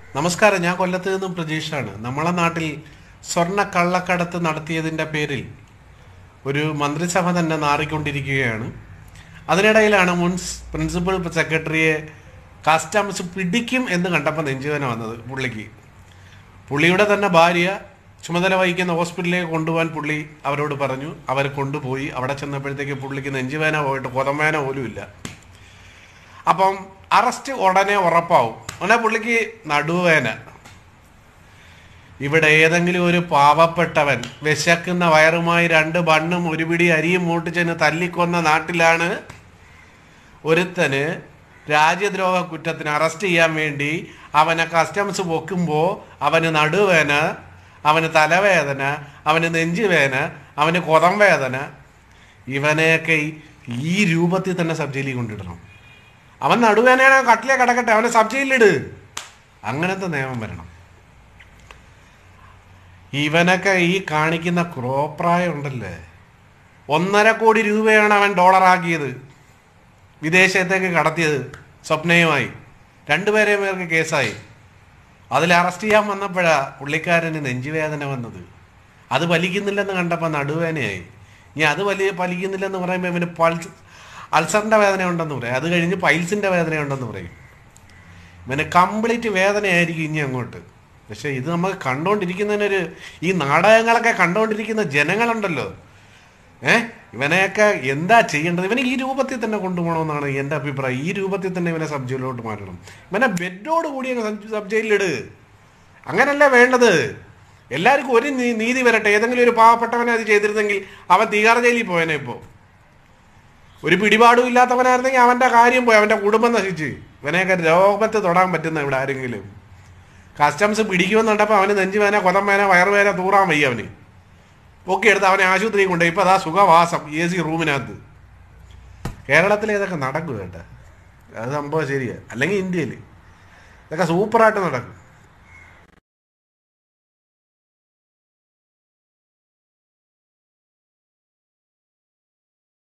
നമസ്കാരം ഞാൻ കൊല്ലത്ത് നിന്നും പ്രതീക്ഷാണ് നമ്മളെ നാട്ടിൽ സ്വർണ്ണ കള്ളക്കടത്ത് നടത്തിയതിൻ്റെ പേരിൽ ഒരു മന്ത്രിസഭ തന്നെ നാറിക്കൊണ്ടിരിക്കുകയാണ് അതിനിടയിലാണ് മുൻ പ്രിൻസിപ്പൽ സെക്രട്ടറിയെ കസ്റ്റംസ് പിടിക്കും എന്ന് കണ്ടപ്പോൾ നെഞ്ചുവേന വന്നത് പുള്ളിക്ക് പുള്ളിയുടെ തന്നെ ഭാര്യ ചുമതല വഹിക്കുന്ന ഹോസ്പിറ്റലിലേക്ക് കൊണ്ടുപോകാൻ പുള്ളി അവരോട് പറഞ്ഞു അവർ കൊണ്ടുപോയി അവിടെ ചെന്നപ്പോഴത്തേക്ക് പുള്ളിക്ക് നെഞ്ചുവേന പോയിട്ട് കൊതമേന പോലും ഇല്ല അപ്പം അറസ്റ്റ് ഉടനെ ഉറപ്പാവും ഉടനെ പുള്ളിക്ക് നടുവേന ഇവിടെ ഏതെങ്കിലും ഒരു പാവപ്പെട്ടവൻ വിശക്കുന്ന വയറുമായി രണ്ട് ബണ്ണും ഒരു പിടി അരിയും മൂട്ടിച്ചെന്ന് തല്ലിക്കൊന്ന നാട്ടിലാണ് ഒരുത്തന് രാജ്യദ്രോഹ കുറ്റത്തിന് അറസ്റ്റ് ചെയ്യാൻ വേണ്ടി അവനെ കസ്റ്റംസ് പൊക്കുമ്പോൾ അവന് നടുവേന അവന് തലവേദന അവന് നെഞ്ചുവേന അവന് കൊതം വേദന ഇവനെയൊക്കെ ഈ- ഈ രൂപത്തിൽ തന്നെ സബ് ജയിലിൽ കൊണ്ടിടണം അവൻ നടുവേനയാണ് കട്ടിലേ കിടക്കട്ടെ അവനെ സബ് ജയിലിലിട് അങ്ങനത്തെ നിയമം വരണം ഇവനൊക്കെ ഈ കാണിക്കുന്ന ക്രോപ്രായം ഉണ്ടല്ലേ ഒന്നര കോടി രൂപയാണ് അവൻ ഡോളറാക്കിയത് വിദേശത്തേക്ക് കടത്തിയത് സ്വപ്നയുമായി രണ്ടുപേരെ പേർക്ക് കേസായി അതിൽ അറസ്റ്റ് ചെയ്യാൻ വന്നപ്പോഴാ പുള്ളിക്കാരന് നെഞ്ചുവേദന വന്നത് അത് വലിക്കുന്നില്ലെന്ന് കണ്ടപ്പോൾ നടുവേദനയായി ഇനി അത് വലിയ വലിക്കുന്നില്ലെന്ന് പറയുമ്പോൾ ഇവന് പൾസ് അൾസറിൻ്റെ വേദന ഉണ്ടെന്ന് പറയും അത് കഴിഞ്ഞ് പൈൽസിൻ്റെ വേദന ഉണ്ടെന്ന് പറയും ഇവന് കംപ്ലീറ്റ് വേദനയായിരിക്കും ഇനി അങ്ങോട്ട് പക്ഷെ ഇത് നമുക്ക് കണ്ടുകൊണ്ടിരിക്കുന്നതിനൊരു ഈ നാടകങ്ങളൊക്കെ കണ്ടുകൊണ്ടിരിക്കുന്ന ജനങ്ങളുണ്ടല്ലോ ഏ ഇവനെയൊക്കെ എന്താ ചെയ്യേണ്ടത് ഇവനെ ഈ രൂപത്തിൽ തന്നെ കൊണ്ടുപോകണമെന്നാണ് എൻ്റെ അഭിപ്രായം ഈ രൂപത്തിൽ തന്നെ ഇവനെ സബ് ജയിലിലോട്ട് മാറ്റണം ഇവനെ ബെഡോട് കൂടി അങ്ങ് സബ് സബ് ജയിലിലിട് അങ്ങനല്ല വേണ്ടത് എല്ലാവർക്കും ഒരു നീ- നീതി വരട്ടെ ഏതെങ്കിലും ഒരു പാവപ്പെട്ടവനെ അത് ചെയ്തിരുന്നെങ്കിൽ അവൻ തീഹാർ ജയിലിൽ പോയനെ ഇപ്പോൾ ഒരു പിടിപാടും ഇല്ലാത്തവനായിരുന്നെങ്കിൽ അവൻ്റെ കാര്യം പോയി അവൻ്റെ കുടുംബം നശിച്ച് ഇവനെയൊക്കെ രോഗത്ത് തൊടാൻ പറ്റുന്ന ഇവിടെ ആരെങ്കിലും കസ്റ്റംസ് പിടിക്കുമെന്നുണ്ടപ്പോൾ അവന് നെഞ്ചുവേന കൊതംവേന വയറുവേന തൂറാൻ വയ്യ അവന് ഒക്കെ എടുത്ത് അവനെ ആശുപത്രി കൊണ്ടുപോയി ഇപ്പം അതാ സുഖവാസം എ സി റൂമിനകത്ത് കേരളത്തിൽ ഇതൊക്കെ നടക്കും കേട്ടോ അത് സംഭവം ശരിയാ അല്ലെങ്കിൽ ഇന്ത്യയിൽ ഇതൊക്കെ സൂപ്പറായിട്ട് നടക്കും